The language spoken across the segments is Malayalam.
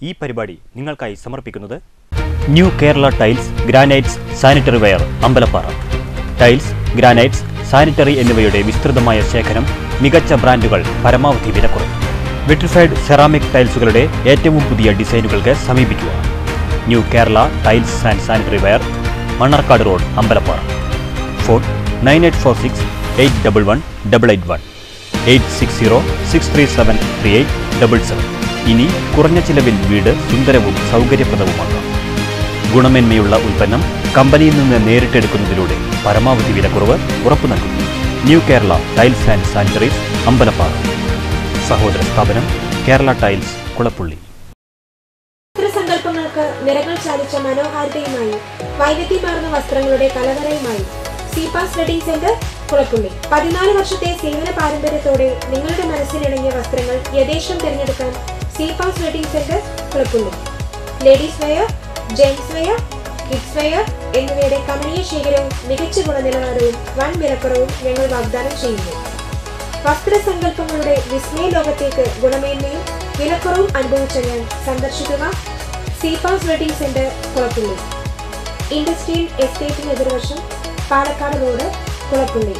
ഈ പരിപാടി നിങ്ങൾക്കായി സമർപ്പിക്കുന്നത് new Kerala tiles granites sanitary ware Ambalappara tiles granites sanitary എന്നിവയുടെ വിസ്തൃതമായ ശേഖരം മികച്ച ബ്രാൻഡുകൾ പരമാവധി വിലക്കുറവ് വിട്രിഫൈഡ് സെറാമിക് ടൈൽസുകളുടെ ഏറ്റവും പുതിയ ഡിസൈനുകൾക്ക് സമീപിക്കുക new Kerala tiles and sanitary ware Mannarkkad road Ambalappara phone nine eight four six eight double one double eight one eight six zero six three seven three eight double seven ഇനി കുറഞ്ഞ ചിലവിൽ വീട് സുന്ദരവും സൗകര്യപ്രദവുമാക്കാം ഗുണമേന്മയുള്ള ഉൽപ്പന്നം കമ്പനിയിൽ നിന്ന് നേരിട്ടെടുക്കുന്നതിലൂടെ പരമാവധി വിലക്കുറവ് ഉറപ്പു നൽകുന്നു new Kerala tiles and sanitaries Ambalappara സഹോദര സ്ഥാപനം കേരള ടൈൽസ് കുളപ്പുള്ളി ചിത്രസങ്കല്പങ്ങൾക്ക് നിറങ്ങൾ ചാലിച്ച മനോഹാരിതയുമായി വൈവിധ്യമാർന്ന വസ്ത്രങ്ങളുടെ കലവറയുമായി സീപാസ് വെഡിംഗ് സെന്റർ കുളപ്പുള്ളി പതിനാല് വർഷത്തെ സേവന പാരമ്പര്യത്തോടെ നിങ്ങളുടെ മനസ്സിനിണങ്ങിയ വസ്ത്രങ്ങൾ യഥേഷ്ടം തിരഞ്ഞെടുക്കാൻ Seepas wedding centre Kulappully ladies wear gents wear kids wear എന്നിവയുടെ കമനീയ ശേഖരവും മികച്ച ഗുണനിലവാരവും വൻ വിലക്കുറവും ഞങ്ങൾ വാഗ്ദാനം ചെയ്യുന്നു വസ്ത്രസങ്കല്പങ്ങളുടെ വിസ്മയ ലോകത്തേക്ക് ഗുണമേന്മയും വിലക്കുറവും അനുഭവിച്ചറിയാൻ സന്ദർശിക്കുക Seepas wedding centre Kulappully industrial എസ്റ്റേറ്റിന് എതിർവശം Palakkad road Kulappully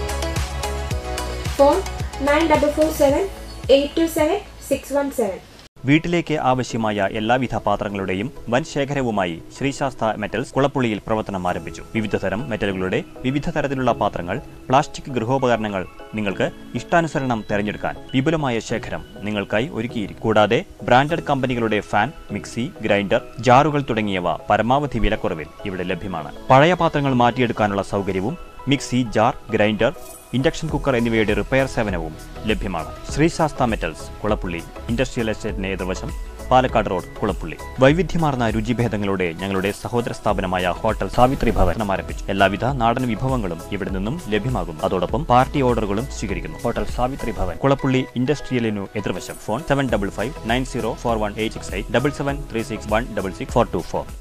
phone nine double four seven eight two seven six one seven വീട്ടിലേക്ക് ആവശ്യമായ എല്ലാവിധ പാത്രങ്ങളുടെയും വൻ ശേഖരവുമായി ശ്രീശാസ്ത മെറ്റൽസ് കുളപ്പുള്ളിയിൽ പ്രവർത്തനം ആരംഭിച്ചു വിവിധ തരം മെറ്റലുകളുടെ വിവിധ തരത്തിലുള്ള പാത്രങ്ങൾ പ്ലാസ്റ്റിക് ഗൃഹോപകരണങ്ങൾ നിങ്ങൾക്ക് ഇഷ്ടാനുസരണം തിരഞ്ഞെടുക്കാൻ വിപുലമായ ശേഖരം നിങ്ങൾക്കായി ഒരുക്കിയിരിക്കും കൂടാതെ ബ്രാൻഡഡ് കമ്പനികളുടെ ഫാൻ മിക്സി ഗ്രൈൻഡർ ജാറുകൾ തുടങ്ങിയവ പരമാവധി വിലക്കുറവിൽ ഇവിടെ ലഭ്യമാണ് പഴയ പാത്രങ്ങൾ മാറ്റിയെടുക്കാനുള്ള സൗകര്യവും mixie jar grinder induction cooker എന്നിവയുടെ റിപ്പയർ സേവനവും ലഭ്യമാണ് ശ്രീശാസ്ത മെറ്റൽസ് കുളപ്പുള്ളി ഇൻഡസ്ട്രിയൽ എസ്റ്റേറ്റിന് എതിർവശം പാലക്കാട് റോഡ് കുളപ്പുള്ളി വൈവിധ്യമാർന്ന രുചിഭേദങ്ങളുടെ ഞങ്ങളുടെ സഹോദര സ്ഥാപനമായ ഹോട്ടൽ സാവിത്രി ഭവനം ആരംഭിച്ചു എല്ലാവിധ നാടൻ വിഭവങ്ങളും ഇവിടെ നിന്നും ലഭ്യമാകും അതോടൊപ്പം പാർട്ടി ഓർഡറുകളും സ്വീകരിക്കുന്നു ഹോട്ടൽ സാവിത്രി ഭവൻ കുളപ്പുള്ളി ഇൻഡസ്ട്രിയലിനു എതിർവശം phone seven double five nine zero four one eight six eight double seven three six one double six four two four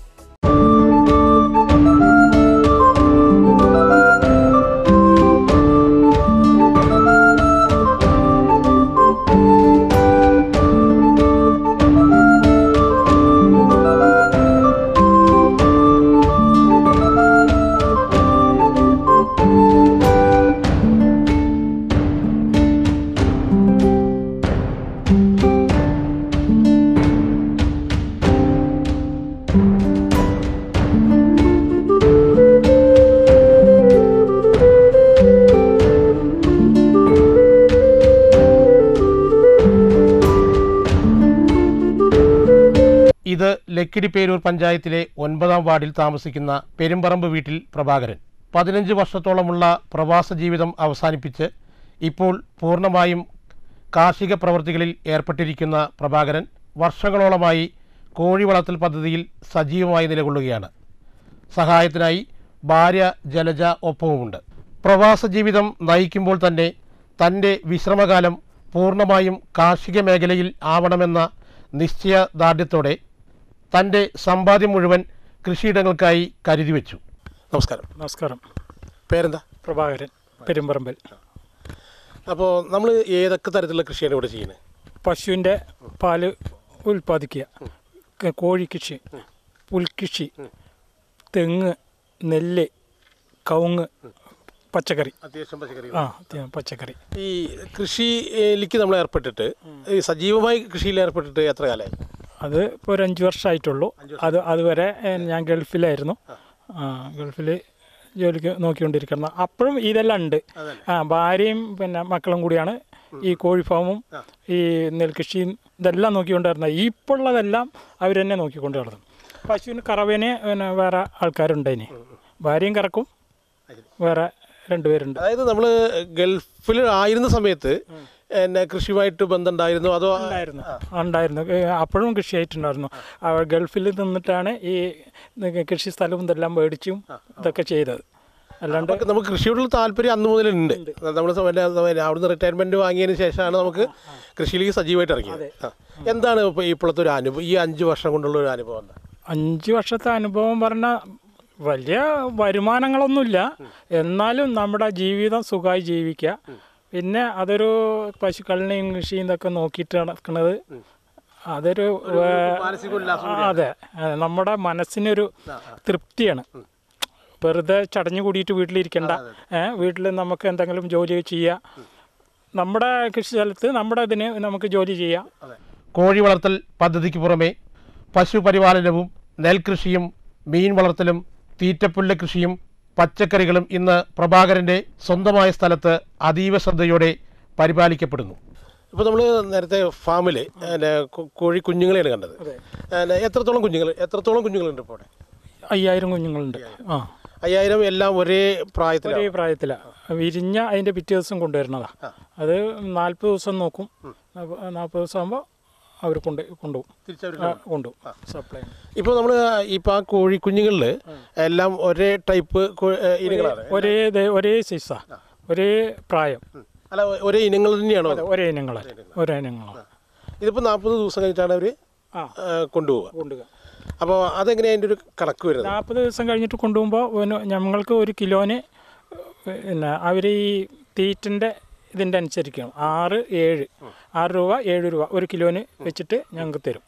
ഇത് ലക്കിടിപ്പേരൂർ പഞ്ചായത്തിലെ ഒൻപതാം വാർഡിൽ താമസിക്കുന്ന പെരുമ്പറമ്പ് വീട്ടിൽ പ്രഭാകരൻ പതിനഞ്ച് വർഷത്തോളമുള്ള പ്രവാസ ജീവിതം അവസാനിപ്പിച്ച് ഇപ്പോൾ പൂർണ്ണമായും കാർഷിക പ്രവൃത്തികളിൽ ഏർപ്പെട്ടിരിക്കുന്ന പ്രഭാകരൻ വർഷങ്ങളോളമായി കോഴി വളർത്തൽ പദ്ധതിയിൽ സജീവമായി നിലകൊള്ളുകയാണ് സഹായത്തിനായി ഭാര്യ ജലജ ഒപ്പവുമുണ്ട് പ്രവാസ ജീവിതം നയിക്കുമ്പോൾ തന്നെ തൻ്റെ വിശ്രമകാലം പൂർണ്ണമായും കാർഷിക മേഖലയിൽ ആവണമെന്ന നിശ്ചയദാർഢ്യത്തോടെ തൻ്റെ സമ്പാദ്യം മുഴുവൻ കൃഷിയിടങ്ങൾക്കായി കരുതി വെച്ചു നമസ്കാരം നമസ്കാരം പേരെന്താ പ്രഭാകരൻ പെരുമ്പറമ്പൽ അപ്പോൾ നമ്മൾ ഏതൊക്കെ തരത്തിലുള്ള കൃഷിയാണ് ഇവിടെ ചെയ്യുന്നത് പശുവിൻ്റെ പാല് ഉൽപ്പാദിക്കുക ക- കോഴിക്കൃഷി പുൽകൃഷി തെങ്ങ് നെല്ല് കവുങ്ങ് പച്ചക്കറി അത്യാവശ്യം പച്ചക്കറി ആ അത്യാ- പച്ചക്കറി ഈ കൃഷിയിലേക്ക് നമ്മൾ ഏർപ്പെട്ടിട്ട് ഈ സജീവമായി കൃഷിയിൽ ഏർപ്പെട്ടിട്ട് എത്ര കാലമായി അത് ഇപ്പോൾ ഒരു അഞ്ച് വർഷമായിട്ടുള്ളൂ അത് അതുവരെ ഏ, ഞാൻ ഗൾഫിലായിരുന്നു ആ ഗൾഫിൽ ജോലിക്ക് നോക്കിക്കൊണ്ടിരിക്കുന്ന അപ്പോഴും ഇതെല്ലാം ഉണ്ട് ആ ഭാര്യയും പിന്നെ മക്കളും കൂടിയാണ് ഈ കോഴി ഫാമും ഈ നെൽകൃഷിയും ഇതെല്ലാം നോക്കിക്കൊണ്ടിരുന്നത് ഈ ഇപ്പോൾ ഉള്ളതെല്ലാം അവർ തന്നെ നോക്കിക്കൊണ്ട് നടന്നു പശുവിന് കറവേനെ പിന്നെ വേറെ ആൾക്കാരുണ്ടതിന് ഭാര്യയും കറക്കും വേറെ രണ്ടുപേരുണ്ട് അതായത് നമ്മൾ ഗൾഫിൽ ആയിരുന്ന സമയത്ത് എന്നെ കൃഷിയുമായിട്ട് ബന്ധമുണ്ടായിരുന്നു അതോ ഉണ്ടായിരുന്നു ഉണ്ടായിരുന്നു ഏ, അപ്പോഴും കൃഷിയായിട്ടുണ്ടായിരുന്നു അവർ ഗൾഫിൽ നിന്നിട്ടാണ് ഈ കൃഷി സ്ഥലവും ഇതെല്ലാം മേടിച്ചും ഇതൊക്കെ ചെയ്തത് അല്ലാണ്ട് നമുക്ക് നമുക്ക് കൃഷിയോടുള്ള താല്പര്യം അന്ന് മുതലുണ്ട് നമ്മൾ അവിടുന്ന് റിട്ടയർമെന്റ് വാങ്ങിയതിന് ശേഷമാണ് നമുക്ക് കൃഷിയിലേക്ക് സജീവമായിട്ട് ഇറങ്ങിയത് ആ. എന്താണ് ഇപ്പോൾ ഇപ്പോഴത്തെ ഒരു അനുഭവം ഈ അഞ്ച് വർഷം കൊണ്ടുള്ള ഒരു അനുഭവം എന്താ അഞ്ച് വർഷത്തെ അനുഭവം പറഞ്ഞാൽ വലിയ വരുമാനങ്ങളൊന്നുമില്ല എന്നാലും നമ്മുടെ ജീവിതം സുഖമായി ജീവിക്കുക പിന്നെ അതൊരു പശുക്കളിനെയും കൃഷിയും ഇതൊക്കെ നോക്കിയിട്ട് നടക്കുന്നത് അതൊരു മാനസിക ഉല്ലാസം ആ, അതെ ആ, നമ്മുടെ മനസ്സിനൊരു തൃപ്തിയാണ് വെറുതെ ചടഞ്ഞു കൂടിയിട്ട് വീട്ടിലിരിക്കണ്ട ഏഹ് വീട്ടിൽ നമുക്ക് എന്തെങ്കിലും ജോലി ചെയ്യാം നമ്മുടെ കൃഷി സ്ഥലത്ത് നമ്മുടെ ഇതിന് നമുക്ക് ജോലി ചെയ്യാം കോഴി വളർത്തൽ പദ്ധതിക്ക് പുറമെ പശുപരിപാലനവും നെൽകൃഷിയും മീൻ വളർത്തലും തീറ്റപ്പുല്ല് കൃഷിയും പച്ചക്കറികളും ഇന്ന് പ്രഭാകരൻ്റെ സ്വന്തമായ സ്ഥലത്ത് അതീവ ശ്രദ്ധയോടെ പരിപാലിക്കപ്പെടുന്നു ഇപ്പോൾ നമ്മൾ നേരത്തെ ഫാമിൽ കോഴി കുഞ്ഞുങ്ങളെയാണ് കണ്ടത് പിന്നെ എത്രത്തോളം കുഞ്ഞുങ്ങൾ എത്രത്തോളം കുഞ്ഞുങ്ങളുണ്ട് ഇപ്പോൾ അവിടെ അയ്യായിരം കുഞ്ഞുങ്ങളുണ്ട് ആ അയ്യായിരം എല്ലാം ഒരേ പ്രായത്തിലാണ് ഒരേ പ്രായത്തിലാണ് വിരിഞ്ഞ അതിൻ്റെ പിറ്റേ ദിവസം കൊണ്ടുവരുന്നതാ അത് നാൽപ്പത് ദിവസം നോക്കും നാൽപ്പത് ദിവസം ആകുമ്പോൾ അവർ കൊണ്ട് കൊണ്ടുപോകും തിരിച്ചവർ ആ, കൊണ്ടുപോകും സപ്ലൈ ഇപ്പോൾ നമ്മൾ ഇപ്പോൾ ആ കോഴി കുഞ്ഞുങ്ങളിൽ എല്ലാം ഒരേ ടൈപ്പ് കോ- ഏ, ഇനങ്ങളാണ് ഒരേ ദേ- ഒരേ സൈസാ ഒരേ പ്രായം അല്ല ഒരേ ഇനങ്ങൾ തന്നെയാണോ അത്? ഒരേ ഇനങ്ങളെ ഒരേ ഇനങ്ങളാണ് ഇതിപ്പോൾ നാൽപ്പത് ദിവസം കഴിഞ്ഞിട്ടാണ് അവർ ആ കൊണ്ടുപോവുക കൊണ്ടുപോകുക അപ്പോൾ അതെങ്ങനെയാണ് അതിൻ്റെ ഒരു കണക്ക് വരുന്നത് നാൽപ്പത് ദിവസം കഴിഞ്ഞിട്ട് കൊണ്ടുപോകുമ്പോൾ പിന്നെ ഞങ്ങൾക്ക് ഒരു കിലോന് പിന്നെ അവർ ഈ തീറ്റിൻ്റെ ഇതിൻ്റെ അനുസരിക്കണം ആറ് ഏഴ് ആറ് രൂപ ഏഴ് രൂപ ഒരു കിലോന് വെച്ചിട്ട് ഞങ്ങൾക്ക് തരും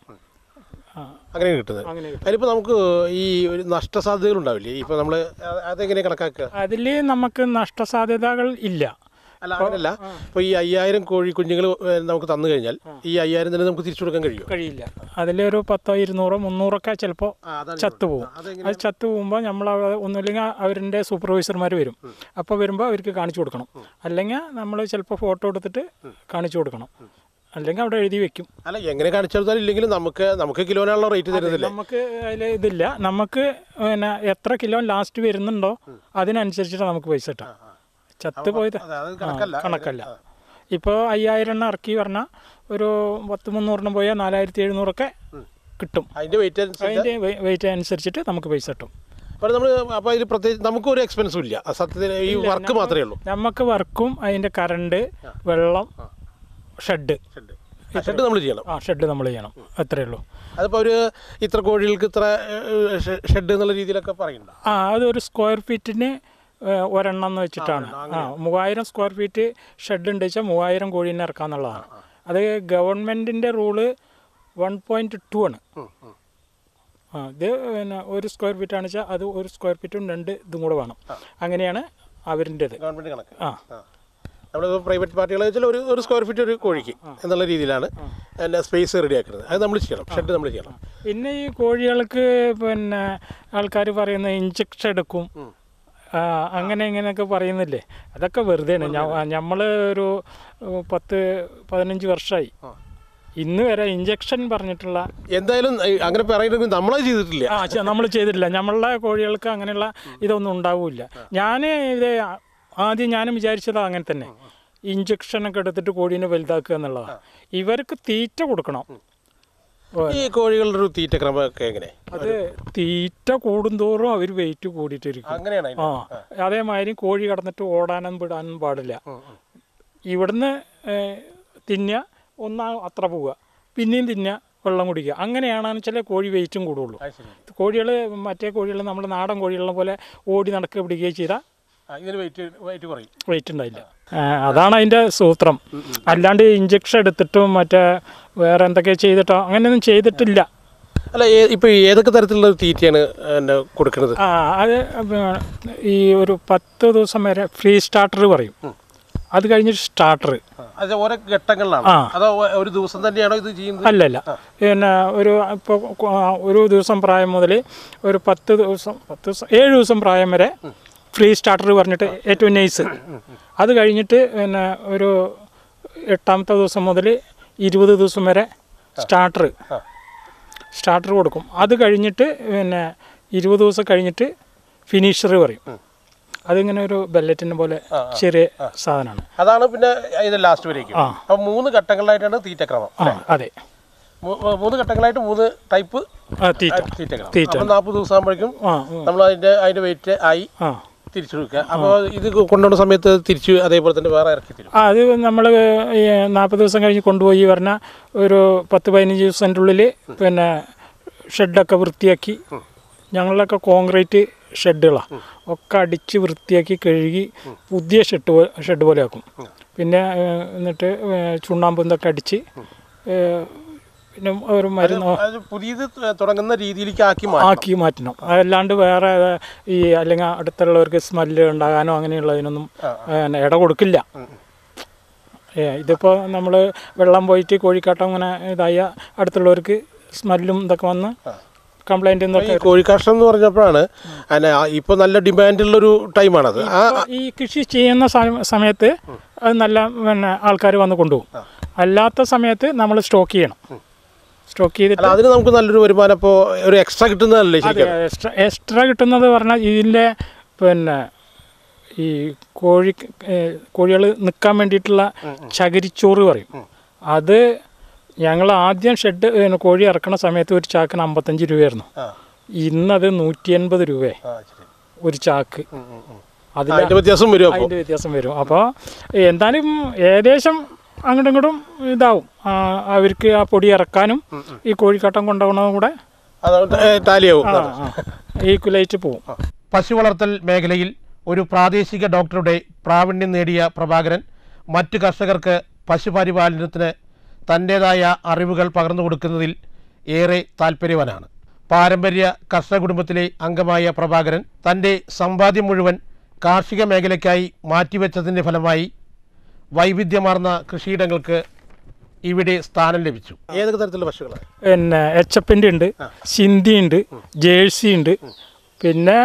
ആ അങ്ങനെയാണ് കിട്ടുന്നത് അങ്ങനെ കിട്ടും. അതിലിപ്പോൾ നമുക്ക് ഈ ഒരു നഷ്ടസാധ്യതകൾ ഉണ്ടാവില്ലേ ഇപ്പോൾ നമ്മൾ അതെങ്ങനെ കണക്കാക്കുക അതിൽ നമുക്ക് നഷ്ടസാധ്യതകൾ ഇല്ല അല്ല അങ്ങനെയല്ല ഇപ്പോൾ ഈ അയ്യായിരം കോഴി കുഞ്ഞുങ്ങൾ നമുക്ക് തന്നു കഴിഞ്ഞാൽ ഈ അയ്യായിരം തന്നെ നമുക്ക് തിരിച്ചു കൊടുക്കാൻ കഴിയുമോ കഴിയില്ല അതിലൊരു പത്തോ ഇരുന്നൂറോ മുന്നൂറൊക്കെ ചിലപ്പോൾ ചത്തുപോകും അത് ചത്തുപോകുമ്പോൾ നമ്മൾ ഒന്നുമില്ലെങ്കിൽ അവരുടെ സൂപ്പർവൈസർമാർ വരും അപ്പോൾ വരുമ്പോൾ അവർക്ക് കാണിച്ചു കൊടുക്കണം അല്ലെങ്കിൽ നമ്മൾ ചിലപ്പോൾ ഫോട്ടോ എടുത്തിട്ട് കാണിച്ചു കൊടുക്കണം അല്ലെങ്കിൽ അവിടെ എഴുതി വെക്കും അല്ല എങ്ങനെ കാണിച്ചു കൊടുത്താലും ഇല്ലെങ്കിലും നമുക്ക് നമുക്ക് കിലോനുള്ള റേറ്റ് തരുന്നില്ല നമുക്ക് അതിൽ ഇതില്ല നമുക്ക് പിന്നെ എത്ര കിലോ ലാസ്റ്റ് വരുന്നുണ്ടോ അതിനനുസരിച്ചിട്ട് നമുക്ക് പൈസ കിട്ടാം ചത്ത് പോയത് അതെ, അത് ആ, കണക്കല്ല. കണക്കല്ല ഇപ്പോൾ അയ്യായിരം എണ്ണം ഇറക്കി പറഞ്ഞാൽ ഒരു പത്ത് മുന്നൂറെണ്ണം പോയാൽ നാലായിരത്തി എഴുന്നൂറൊക്കെ കിട്ടും അതിൻ്റെ വെയിറ്റ് അനുസരിച്ച് അതിൻ്റെ വെയിറ്റ് അനുസരിച്ചിട്ട് നമുക്ക് പൈസ കിട്ടും അപ്പോൾ നമ്മൾ അപ്പോൾ അതിൽ പ്രത്യേകിച്ച് നമുക്കും ഒരു എക്സ്പെൻസും ഇല്ല ആ സത്യത്തിൽ ഈ വർക്ക് മാത്രമേ ഉള്ളൂ നമുക്ക് വർക്കും അതിൻ്റെ കറണ്ട് വെള്ളം ഷെഡ് ഷെഡ് ഷെഡ് നമ്മൾ ചെയ്യണം ആ ഷെഡ് നമ്മൾ ചെയ്യണം അത്രയേ ഉള്ളൂ അതിപ്പോൾ ഒരു ഇത്ര കോഴികൾക്ക് ഇത്ര ഷെഡ് എന്നുള്ള രീതിയിലൊക്കെ പറയുന്നുണ്ട് ആ അതൊരു സ്ക്വയർ ഫീറ്റിന് ഏഹ്, ഒരെണ്ണം എന്ന് വെച്ചിട്ടാണ് ആ മൂവായിരം സ്ക്വയർ ഫീറ്റ് ഷെഡ് ഉണ്ട് വെച്ചാൽ മൂവായിരം കോഴീനെ ഇറക്കാന്നുള്ളതാണ് അത് ഗവൺമെൻറ്റിൻ്റെ റൂള് വൺ പോയിൻറ്റ് ടു ആണ് ആ ഇത് പിന്നെ ഒരു സ്ക്വയർ ഫീറ്റ് ആണെന്ന് വെച്ചാൽ അത് ഒരു സ്ക്വയർ ഫീറ്റും രണ്ട് ഇതും കൂടെ വേണം അങ്ങനെയാണ് അവരിൻ്റെത് ഗവൺമെൻറ് കണക്ക് ആ നമ്മൾ പ്രൈവറ്റ് പാർട്ടികളെ വെച്ചാൽ ഒരു ഒരു സ്ക്വയർ ഫീറ്റ് ഒരു കോഴിക്ക് എന്നുള്ള രീതിയിലാണ് എൻ്റെ സ്പേസ് റെഡിയാക്കുന്നത് അത് നമ്മൾ ചെയ്യണം ഷെഡ് നമ്മൾ ചെയ്യണം പിന്നെ ഈ കോഴികൾക്ക് പിന്നെ ആൾക്കാർ പറയുന്ന ഇഞ്ചക്ഷൻ എടുക്കും ആ, അങ്ങനെ ഇങ്ങനെയൊക്കെ പറയുന്നില്ലേ അതൊക്കെ വെറുതെയാണ് നമ്മൾ ഒരു ഏഹ്, പത്ത് പതിനഞ്ച് വർഷമായി ഇന്ന് വരെ ഇഞ്ചക്ഷൻ പറഞ്ഞിട്ടുള്ള എന്തായാലും ഈ അങ്ങനെ പറയുന്നെങ്കിൽ നമ്മളത് ചെയ്തിട്ടില്ല ആ നമ്മൾ ചെയ്തിട്ടില്ല നമ്മളുടെ കോഴികൾക്ക് അങ്ങനെയുള്ള ഇതൊന്നും ഉണ്ടാവില്ല ഞാൻ ഇത് ആദ്യം ഞാനും വിചാരിച്ചത് അങ്ങനെ തന്നെ ഇഞ്ചക്ഷനൊക്കെ എടുത്തിട്ട് കോഴീനെ വലുതാക്കുക എന്നുള്ളതാണ് ഇവർക്ക് തീറ്റ കൊടുക്കണം ഈ കോഴികളുടെ ഒരു തീറ്റ ക്രമമൊക്കെ എങ്ങനെ അത് തീറ്റ കൂടുന്തോറും അവർ വെയിറ്റ് കൂടിയിട്ടിരിക്കും അങ്ങനെയാണ് ആ അതിന്റെ. അതേമാതിരി കോഴി കടന്നിട്ട് ഓടാനും വിടാനും പാടില്ല ഇവിടുന്ന് ഏഹ്, തിന്നുക ഒന്നാ അത്ര പോവുക പിന്നെയും തിന്നുക വെള്ളം കുടിക്കുക അങ്ങനെയാണെന്ന് വെച്ചാൽ കോഴി വെയിറ്റും കൂടുള്ളൂ അത് ശരി കോഴികൾ മറ്റേ കോഴികൾ നമ്മുടെ നാടൻ കോഴികളെ പോലെ ഓടി നടക്കുക പിടിക്കുകയും ചെയ്താൽ ആ, ഇതിന് വെയിറ്റ് വെയിറ്റ് കുറയും വെയിറ്റ് ഉണ്ടായില്ല ആ, അതാണ് അതിൻ്റെ സൂത്രം അല്ലാണ്ട് ഇഞ്ചക്ഷൻ എടുത്തിട്ടും മറ്റേ വേറെ എന്തൊക്കെ ചെയ്തിട്ടോ അങ്ങനെയൊന്നും ചെയ്തിട്ടില്ല അല്ല ഏ- ഇപ്പൊ ഏതൊക്കെ തരത്തിലുള്ള ഒരു തീറ്റയാണ് എന്നെ കൊടുക്കുന്നത് ആ അത് ഈ ഒരു പത്ത് ദിവസം വരെ ഫ്രീ സ്റ്റാർട്ടർ പറയും അത് കഴിഞ്ഞിട്ട് സ്റ്റാർട്ടർ അത് ഓരോ ഘട്ടങ്ങളിലാണ് ആ. അതോ ഒ- ഒരു ദിവസം തന്നെയാണോ ഇത് ചെയ്യുന്നത് അല്ലല്ല പിന്നെ ഒരു ഇപ്പോൾ ഒരു ദിവസം പ്രായം മുതൽ ഒരു പത്ത് ദിവസം പത്ത് ദിവസം ഏഴ് ദിവസം പ്രായം വരെ ഫ്രീ സ്റ്റാർട്ടർ പറഞ്ഞിട്ട് ഏറ്റവും നൈസ് അത് കഴിഞ്ഞിട്ട് പിന്നെ ഒരു എട്ടാമത്തെ ദിവസം മുതൽ ഇരുപത് ദിവസം വരെ സ്റ്റാർട്ടർ സ്റ്റാർട്ടർ കൊടുക്കും അത് കഴിഞ്ഞിട്ട് പിന്നെ ഇരുപത് ദിവസം കഴിഞ്ഞിട്ട് ഫിനിഷർ പറയും അതിങ്ങനെ ഒരു ബെല്ലറ്റിനെ പോലെ ചെറിയ സാധനമാണ് അതാണ് പിന്നെ അതിന്റെ ലാസ്റ്റ് വരേക്കും ആ. അപ്പൊ മൂന്ന് ഘട്ടങ്ങളിലായിട്ടാണ് തീറ്റക്രമം ആ അതെ മൂ- മൂന്ന് ഘട്ടങ്ങളായിട്ട് മൂന്ന് ടൈപ്പ് ആ തീറ്റ തീറ്റക്രമം തീറ്റ. അപ്പൊ നാൽപ്പത് ദിവസം ആകുമ്പോഴേക്കും ആ നമ്മൾ അതിന്റെ അതിന്റെ വെയിറ്റ് ആയി ആ തിരിച്ചു കൊടുക്കുക അപ്പോൾ ഇത് കൊണ്ടുപോകുന്ന സമയത്ത് തിരിച്ചു അതേപോലെ തന്നെ വേറെ ഇറക്കി തരും ആ അത് നമ്മൾ നാൽപ്പത് ദിവസം കഴിഞ്ഞ് കൊണ്ടുപോയി പറഞ്ഞാൽ ഒരു പത്ത് പതിനഞ്ച് ദിവസത്തിൻ്റെ ഉള്ളിൽ പിന്നെ ഷെഡൊക്കെ വൃത്തിയാക്കി ഞങ്ങളിലൊക്കെ കോൺക്രീറ്റ് ഷെഡുകളാണ് ഒക്കെ അടിച്ച് വൃത്തിയാക്കി കഴുകി പുതിയ ഷെഡ് പോ ഷെഡ് പോലെ ആക്കും പിന്നെ ഏഹ്, എന്നിട്ട് ഏഹ്, ചുണ്ണാമ്പ് ഇതൊക്കെ അടിച്ച് ഏഹ്, പിന്നെ ഒരു മരുന്ന് അത് പുതിയത് തുടങ്ങുന്ന രീതിയിലേക്ക് ആക്കി മാറ്റി ആക്കി മാറ്റണം അതല്ലാണ്ട് വേറെ ഈ അല്ലെങ്കിൽ അടുത്തുള്ളവർക്ക് സ്മെല്ല് ഉണ്ടാകാനോ അങ്ങനെയുള്ളതിനൊന്നും പിന്നെ ഇട കൊടുക്കില്ല ഏ, ഇതിപ്പോ നമ്മൾ വെള്ളം പോയിട്ട് കോഴിക്കാട്ടം ഇങ്ങനെ ഇതായ അടുത്തുള്ളവർക്ക് സ്മെല്ലും ഇതൊക്കെ വന്ന് കംപ്ലൈൻറ്റ് ഈ കോഴിക്കാഷ്ടം എന്ന് പറഞ്ഞപ്പോഴാണ് അതിന് ആ- ഇപ്പൊ നല്ല ഡിമാൻഡുള്ളൊരു ടൈമാണത് ആ ഈ കൃഷി ചെയ്യുന്ന സമ- സമയത്ത് അത് നല്ല പിന്നെ ആൾക്കാർ വന്ന് കൊണ്ടുപോകും അല്ലാത്ത സമയത്ത് നമ്മൾ സ്റ്റോക്ക് ചെയ്യണം സ്റ്റോക്ക് ചെയ്തിട്ട് അല്ല അതിന് നമുക്ക് നല്ലൊരു വരുമാനം ഇപ്പോൾ ഒരു എക്സ്ട്രാ കിട്ടുന്നതല്ലേ ശരിക്കും എക്സ്ട്രാ എക്സ്ട്രാ കിട്ടുന്നത് പറഞ്ഞാൽ ഇതിൻ്റെ പിന്നെ ഈ കോഴി കോഴികൾ നിൽക്കാൻ വേണ്ടിയിട്ടുള്ള ചകിരിച്ചോറ് പറയും അത് ഞങ്ങൾ ആദ്യം ഷെഡ് പിന്നെ കോഴി ഇറക്കുന്ന സമയത്ത് ഒരു ചാക്കിന് അമ്പത്തഞ്ച് രൂപയായിരുന്നു ആ. ഇന്നത് നൂറ്റി എൺപത് രൂപയെ ആ, ശരി. ഒരു ചാക്ക് അതിൽ അതിന്റെ വ്യത്യാസം വരും അപ്പോൾ അതിൻ്റെ വ്യത്യാസം വരും അപ്പോൾ എന്തായാലും ഏകദേശം അങ്ങോട്ടും ഇങ്ങോട്ടും ഇതാവും ആ, അവർക്ക് ആ പൊടി ഇറക്കാനും ഈ കോഴിക്കാട്ടം കൊണ്ടുപോകണതും കൂടെ അതുകൊണ്ട് ടാലിയാവും ഈക്വലായിട്ട് പോവും പശു വളർത്തൽ മേഖലയിൽ ഒരു പ്രാദേശിക ഡോക്ടറുടെ പ്രാവീണ്യം നേടിയ പ്രഭാകരൻ മറ്റു കർഷകർക്ക് പശുപരിപാലനത്തിന് തൻ്റേതായ അറിവുകൾ പകർന്നു കൊടുക്കുന്നതിൽ ഏറെ താല്പര്യവാനാണ് പാരമ്പര്യ കർഷക കുടുംബത്തിലെ അംഗമായ പ്രഭാകരൻ തൻ്റെ സമ്പാദ്യം മുഴുവൻ കാർഷിക മേഖലയ്ക്കായി മാറ്റിവെച്ചതിൻ്റെ ഫലമായി വൈവിധ്യമാർന്ന കൃഷിയിടങ്ങൾക്ക് ഇവിടെ സ്ഥാനം ലഭിച്ചു ഏതൊക്കെ തരത്തിലുള്ള പശുക്കളാണ് പിന്നെ എച്ച് എഫിൻ്റെ ഉണ്ട് സിന്ധി ഉണ്ട് ജേഴ്സി ഉണ്ട് പിന്നെ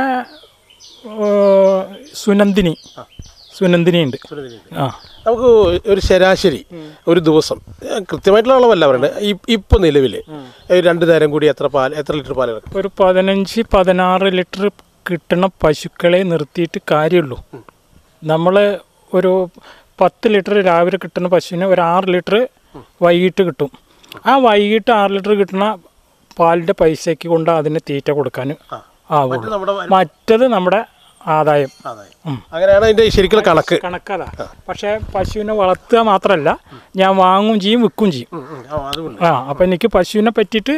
ഏ, സുനന്ദിനി സുനന്ദിനി ഉണ്ട് ആ നമുക്ക് ഒരു ശരാശരി ഒരു ദിവസം ഏഹ് കൃത്യമായിട്ടുള്ള അളവല്ല പറയുന്നത് ഇപ്പൊ നിലവിൽ രണ്ട് നേരം കൂടി എത്ര പാൽ എത്ര ലിറ്റർ പാൽ ഇറക്കും ഒരു പതിനഞ്ച് പതിനാറ് ലിറ്റർ കിട്ടുന്ന പശുക്കളെ നിർത്തിയിട്ട് കാര്യമുള്ളൂ നമ്മൾ ഒരു പത്ത് ലിറ്റർ രാവിലെ കിട്ടുന്ന പശുവിന് ഒരു ആറ് ലിറ്റർ വൈകിട്ട് കിട്ടും ആ വൈകിട്ട് ആറ് ലിറ്റർ കിട്ടുന്ന പാലിൻ്റെ പൈസയ്ക്ക് കൊണ്ട് അതിന് തീറ്റ കൊടുക്കാൻ ആവുള്ളൂ നമ്മുടെ മറ്റത് നമ്മുടെ ആദായം അതായി ഉം. അങ്ങനെയാണ് അതിന്റെ ശരിക്കുള്ള കണക്ക് കണക്കതാ പക്ഷേ പശുവിനെ വളർത്തുക മാത്രമല്ല ഞാൻ വാങ്ങും ചെയ്യും വിൽക്കും ചെയ്യും അതുകൊണ്ട് ആ അപ്പം എനിക്ക് പശുവിനെ പറ്റിയിട്ട്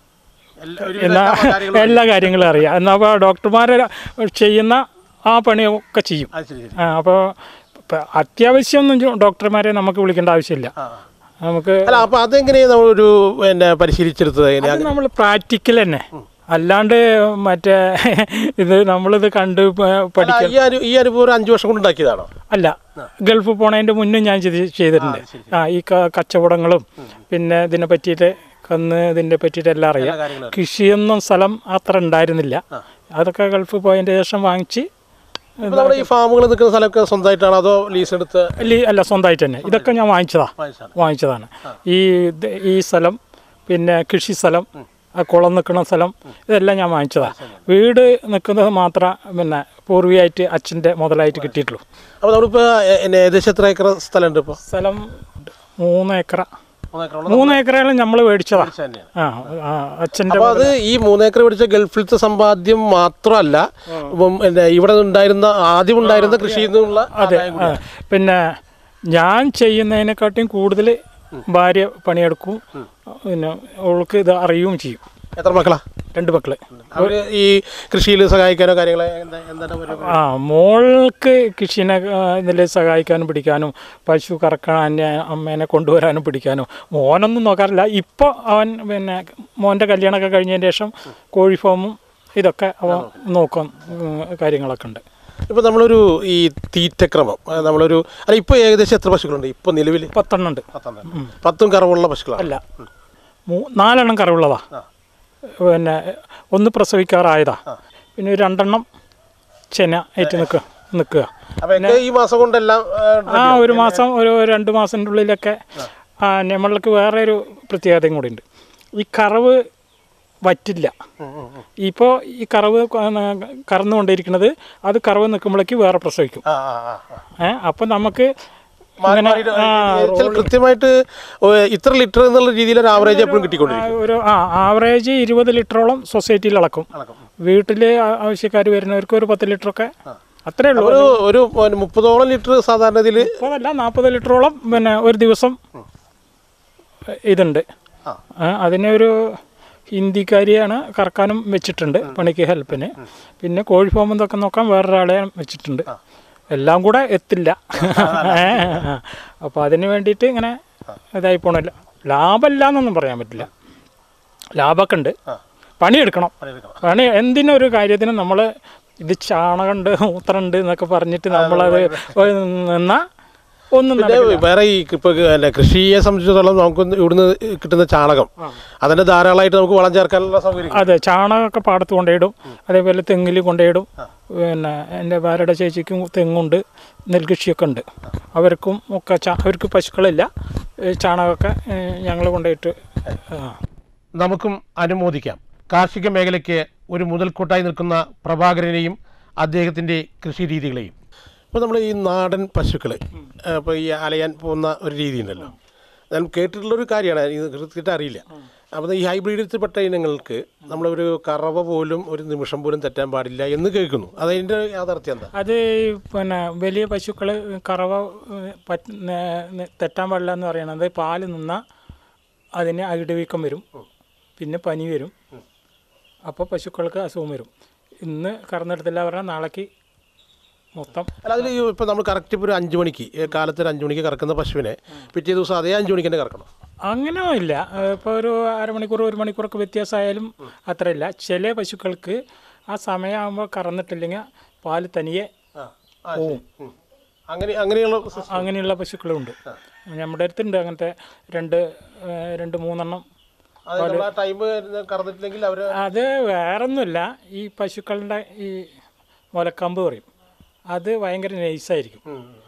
എല്ലാ എല്ലാ കാര്യങ്ങളും അറിയാം എന്നാൽ അപ്പോൾ ഡോക്ടർമാർ ചെയ്യുന്ന ആ പണിയൊക്കെ ചെയ്യും അത് ശരി ശരി ആ അപ്പോൾ അത്യാവശ്യമൊന്നും ജോ- ഡോക്ടർമാരെ നമുക്ക് വിളിക്കേണ്ട ആവശ്യമില്ല നമുക്ക് അല്ല അപ്പൊ അതെങ്ങനെയാണ് നമ്മളൊരു പിന്നെ പരിശീലിച്ചെടുത്തത് എങ്ങനെയാ അത് നമ്മൾ പ്രാക്ടിക്കൽ തന്നെ അല്ലാണ്ട് മറ്റേ ഇത് നമ്മളിത് കണ്ട് പ- അല്ല, പഠിക്ക ഈ അനു- ഈ അനുഭവം ഒരു അഞ്ചു വർഷം കൊണ്ട് ഉണ്ടാക്കിയതാണോ അല്ല ഗൾഫ് പോണതിൻ്റെ മുന്നേ ഞാൻ ചെയ്ത്- ചെയ്തിട്ടുണ്ട് ആ ഈ ക- കച്ചവടങ്ങളും പിന്നെ ഇതിനെ പറ്റിയിട്ട് കന്ന് ഇതിനെ പറ്റിയിട്ട് എല്ലാം അറിയാം കാര്യങ്ങളും കൃഷിയൊന്നും സ്ഥലം അത്ര ഉണ്ടായിരുന്നില്ല അതൊക്കെ ഗൾഫ് പോയതിൻ്റെ ശേഷം വാങ്ങിച്ച് അപ്പൊ നമ്മുടെ ഈ ഫാമുകൾ നിൽക്കുന്ന സ്ഥലമൊക്കെ സ്വന്തമായിട്ടാണോ അതോ ലീസ് എടുത്ത് ലീ- അല്ല സ്വന്തമായിട്ട് തന്നെ ഇതൊക്കെ ഞാൻ വാങ്ങിച്ചതാ വാങ്ങിച്ചതാണ്. വാങ്ങിച്ചതാണ് ഈ ഇത് ഈ സ്ഥലം പിന്നെ കൃഷി സ്ഥലം ആ കുളം നിൽക്കുന്ന സ്ഥലം ഇതെല്ലാം ഞാൻ വാങ്ങിച്ചതാ വീട് നിൽക്കുന്നത് മാത്രം പിന്നെ പൂർവികമായിട്ട് അച്ഛൻ്റെ മുതലായിട്ട് കിട്ടിയിട്ടുള്ളൂ അപ്പൊ നമ്മളിപ്പോ എ- എന്നെ ഏകദേശം എത്ര ഏക്കർ സ്ഥലമുണ്ട് ഇപ്പൊ സ്ഥലം മൂന്ന് ഏക്കറ മൂന്ന് ഏക്കറകളും നമ്മൾ മേടിച്ചതാ ആ ആ, അച്ഛൻ്റെ അപ്പൊ അത് ഈ മൂന്നേക്കർ പിടിച്ച ഗൾഫിലത്തെ സമ്പാദ്യം മാത്രമല്ല ഇപ്പം പിന്നെ ഇവിടെ ഉണ്ടായിരുന്ന ആദ്യം ഉണ്ടായിരുന്ന കൃഷിയിൽ നിന്നുള്ള അതെ ആ, പിന്നെ ഞാൻ ചെയ്യുന്നതിനെക്കാട്ടിയും കൂടുതൽ ഭാര്യ പണിയെടുക്കും പിന്നെ അവൾക്ക് ഇത് അറിയുകയും ചെയ്യും എത്ര മക്കളാ രണ്ട് മക്കള് അവര് ഈ കൃഷിയിൽ സഹായിക്കാനോ കാര്യങ്ങളോ എന്താ എന്താണ് പരിപാടി? ആ മോൾക്ക് കൃഷിനെ ഇതിൽ സഹായിക്കാനും പിടിക്കാനും പശു കറക്കാൻ എന്നെ അമ്മേനെ കൊണ്ടുവരാനും പിടിക്കാനും മോനൊന്നും നോക്കാറില്ല ഇപ്പോൾ അവൻ പിന്നെ മോൻ്റെ കല്യാണമൊക്കെ കഴിഞ്ഞതിന് ശേഷം കോഴി ഫാമും ഇതൊക്കെ അവൻ നോക്കും ഉം, കാര്യങ്ങളൊക്കെ ഉണ്ട് ഇപ്പൊ നമ്മളൊരു ഈ തീറ്റക്രമം ആ, നമ്മളൊരു അല്ല ഇപ്പൊ ഏകദേശം എത്ര പശുക്കളുണ്ട് ഇപ്പൊ നിലവിൽ പത്തെണ്ണം ഉണ്ട് പത്തും കറവുള്ള പശുക്കളാണ് അല്ല മൂ നാലെണ്ണം കറവുള്ളതാ പിന്നെ ഒന്ന് പ്രസവിക്കാറായതാ പിന്നെ ഒരു രണ്ടെണ്ണം ചെന ആയിട്ട് നിൽക്കുക നിൽക്കുക അപ്പൊ ഒക്കെ ഈ മാസം കൊണ്ടെല്ലാം ആ, ആ ഒരു മാസം ഒരു രണ്ട് മാസത്തിൻ്റെ ഉള്ളിലൊക്കെ ആ, നമ്മൾക്ക് വേറെ ഒരു പ്രത്യേകതയും കൂടി ഉണ്ട് ഈ കറവ് വറ്റില്ല ഇപ്പോൾ ഈ കറവ് ക- കറന്നുകൊണ്ടിരിക്കുന്നത് അത് കറവ് നിൽക്കുമ്പോഴേക്ക് വേറെ പ്രസവിക്കും ആ, ആ, ആ, ആ. ഏ അപ്പം നമുക്ക് മാറി ഇങ്ങനെ മാറിയിട്ട് ആ, ഏച്ചാൽ കൃത്യമായിട്ട് ഓ, ഇത്ര ലിറ്റർ എന്നുള്ള രീതിയിൽ ഒരു ആവറേജ് എപ്പോഴും കിട്ടിക്കൊണ്ടിരിക്കും ആ, ഒരു ആ ആവറേജ് ഇരുപത് ലിറ്ററോളം സൊസൈറ്റിയിൽ അളക്കും വീട്ടിൽ ആവശ്യക്കാർ വരുന്നവർക്ക് ഒരു പത്ത് ലിറ്ററൊക്കെ അത്രേ ഉള്ളൂ ഒരു ഒരു പിന്നെ മുപ്പതോളം ലിറ്റർ സാധാരണ ഇതിൽ മുപ്പതല്ല നാൽപ്പത് ലിറ്ററോളം പിന്നെ ഒരു ദിവസം ഇതുണ്ട് ആ, അതിനെ ഒരു ഹിന്ദിക്കാരിയാണ് കറക്കാനും വെച്ചിട്ടുണ്ട് പണിക്ക് ഹെൽപ്പിന് പിന്നെ കോഴി ഫാം ഇതൊക്കെ നോക്കാൻ വേറൊരാളെ വെച്ചിട്ടുണ്ട് എല്ലാം കൂടെ എത്തില്ല അപ്പോൾ അതിന് വേണ്ടിയിട്ട് ഇങ്ങനെ ഇതായി പോണില്ല ലാഭമില്ല എന്നൊന്നും പറയാൻ പറ്റില്ല ലാഭമൊക്കെ ഉണ്ട് പണിയെടുക്കണം പണി എന്തിനൊരു കാര്യത്തിനും നമ്മൾ ഇത് ചാണകമുണ്ട് മൂത്രമുണ്ട് എന്നൊക്കെ പറഞ്ഞിട്ട് നമ്മളത് നിന്നാൽ ഒന്നും പിന്നെ നടക്കില്ല. വേറെ ഈ ഇപ്പൊ അല്ല കൃഷിയെ സംബന്ധിച്ചിടത്തോളം നമുക്ക് ഇവിടുന്ന് കിട്ടുന്ന ചാണകം അതിന് ധാരാളമായിട്ട് നമുക്ക് വളം ചേർക്കാനുള്ള സൗകര്യം അതെ ചാണകമൊക്കെ പാടത്ത് കൊണ്ടുപോയിടും അതേപോലെ തെങ്ങിൽ കൊണ്ടുപോയിടും പിന്നെ എൻ്റെ ഭാര്യയുടെ ചേച്ചിക്കും തെങ്ങുണ്ട് നെൽകൃഷിയൊക്കെ ഉണ്ട് അവർക്കും ഒക്കെ ചാ അവർക്ക് പശുക്കളില്ല ഏ, ചാണകമൊക്കെ ഞങ്ങൾ കൊണ്ടുപോയിട്ട് ആ. നമുക്കും അനുമോദിക്കാം കാർഷിക മേഖലയ്ക്ക് ഒരു മുതൽക്കൂട്ടായി നിൽക്കുന്ന പ്രഭാകരനെയും അദ്ദേഹത്തിൻ്റെ കൃഷി രീതികളെയും ഇപ്പോൾ നമ്മൾ ഈ നാടൻ പശുക്കൾ ഇപ്പോൾ ഈ അലയാൻ പോകുന്ന ഒരു രീതി ഉണ്ടല്ലോ ഞാൻ കേട്ടിട്ടുള്ളൊരു കാര്യമാണ് ഇത് കൃത്യമായിട്ട് അറിയില്ല അപ്പോൾ ഈ ഹൈബ്രിഡിൽപ്പെട്ട ഇനങ്ങൾക്ക് നമ്മളൊരു കറവ പോലും ഒരു നിമിഷം പോലും തെറ്റാൻ പാടില്ല എന്ന് കേൾക്കുന്നു അതതിൻ്റെ യാഥാർത്ഥ്യം എന്താ അത് ഈ പിന്നെ വലിയ പശുക്കൾ കറവ ഏ, പറ്റ നേ- നേ- തെറ്റാൻ പാടില്ല എന്ന് പറയുന്നത് പാല് നിന്നാൽ അതിന് അകിടുവീക്കം വരും പിന്നെ പനി വരും അപ്പോൾ പശുക്കൾക്ക് അസുഖം വരും ഇന്ന് കറന്നെടുത്തില്ല പറഞ്ഞാൽ നാളേക്ക് മൊത്തം അല്ല അതിൽ ഇപ്പോൾ നമ്മൾ കറക്റ്റ് ഇപ്പോൾ ഒരു അഞ്ച് മണിക്ക് ഏ, കാലത്ത് ഒരു അഞ്ച് മണിക്ക് കറക്കുന്ന പശുവിനെ പിറ്റേ ദിവസം അതേ അഞ്ച് മണിക്ക് തന്നെ കറക്കണം അങ്ങനെ ഇല്ല ഇപ്പോൾ ഒരു അരമണിക്കൂർ ഒരു മണിക്കൂറൊക്കെ വ്യത്യാസമായാലും അത്രയില്ല ചില പശുക്കൾക്ക് ആ സമയമാകുമ്പോൾ കറന്നിട്ടില്ലെങ്കിൽ പാല് തനിയെ പോവും ഉം. അങ്ങനെ അങ്ങനെയുള്ള സിസ്റ്റം അങ്ങനെയുള്ള പശുക്കളുണ്ട് നമ്മുടെ അടുത്തുണ്ട് അങ്ങനത്തെ രണ്ട് ഏ, രണ്ട് മൂന്നെണ്ണം അത് നമ്മൾ ആ ടൈം കറന്നിട്ടില്ലെങ്കിൽ അവർ അത് വേറൊന്നുമില്ല ഈ പശുക്കളുടെ ഈ മുലക്കമ്പ് പറയും അത് ഭയങ്കര നൈസായിരിക്കും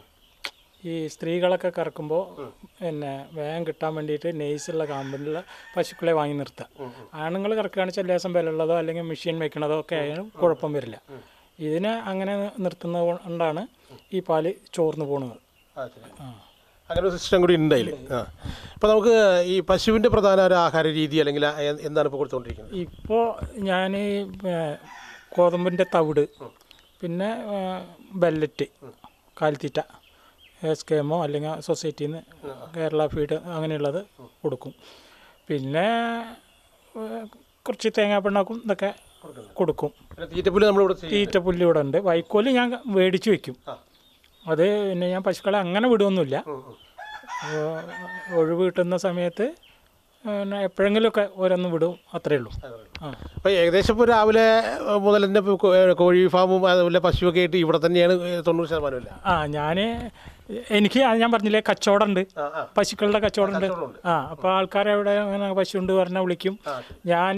ഈ സ്ത്രീകളൊക്കെ കറക്കുമ്പോൾ പിന്നെ വേഗം കിട്ടാൻ വേണ്ടിയിട്ട് നൈസുള്ള കാമ്പിലുള്ള പശുക്കളെ വാങ്ങി നിർത്തുക ആണുങ്ങൾ കറക്കുകയാണെന്ന് വെച്ചാൽ ലേസം വിലയുള്ളതോ അല്ലെങ്കിൽ മെഷീൻ വെക്കണതോ ഒക്കെ ആയാലും കുഴപ്പം വരില്ല ഇതിനെ അങ്ങനെ നിർത്തുന്നത് കൊണ്ടാണ് ഈ പാല് ചോർന്നു പോകുന്നത് അങ്ങനെ ഒരു സിസ്റ്റം കൂടി ഉണ്ട് അതിൽ ആ അപ്പോൾ നമുക്ക് ഈ പശുവിൻ്റെ പ്രധാന ഒരു ആഹാര രീതി അല്ലെങ്കിൽ ആ എ- എന്താണ് ഇപ്പോൾ കൊടുത്തുകൊണ്ടിരിക്കുന്നത് ഇപ്പോൾ ഞാൻ ഗോതമ്പിൻ്റെ തവിട് പിന്നെ ആ, ബെല്ലറ്റ് കാലിത്തീറ്റ എസ് കെ എമ്മോ അല്ലെങ്കിൽ സൊസൈറ്റിയിൽ നിന്ന് കേരള ഫീഡ് അങ്ങനെയുള്ളത് കൊടുക്കും പിന്നെ ആ, കുറച്ച് തേങ്ങാപ്പിണ്ണാക്കും ഇതൊക്കെ കൊടുക്കും പിന്നെ തീറ്റപ്പുല്ല് നമ്മളിവിടെ ചെയ്യും തീറ്റ പുല്ല് ഇവിടെ ഉണ്ട് വൈക്കോല് ഞാൻ മേടിച്ച് വെക്കും അത് പിന്നെ ഞാൻ പശുക്കളെ അങ്ങനെ വിടുമൊന്നുമില്ല അപ്പോൾ ഒഴിവ് കിട്ടുന്ന സമയത്ത് പിന്നെ എപ്പോഴെങ്കിലുമൊക്കെ ഓരോന്ന് വിടും അത്രേ ഉള്ളൂ ആ അപ്പോൾ ഏകദേശം ഇപ്പോൾ രാവിലെ മുതൽ തന്നെ ഇപ്പോൾ കോ- കോഴി ഫാമും അതുപോലെ പശുവൊക്കെ ആയിട്ട് ഇവിടെ തന്നെയാണ് തൊണ്ണൂറ് ശതമാനമില്ല ആ ഞാൻ എനിക്ക് അത് ഞാൻ പറഞ്ഞില്ലേ കച്ചവടം ഉണ്ട് ആ ആ പശുക്കളുടെ കച്ചവടം ഉണ്ട് ആ അപ്പോൾ ആൾക്കാരെ അവിടെ അങ്ങനെ പശുണ്ട് പറഞ്ഞാൽ വിളിക്കും ഞാൻ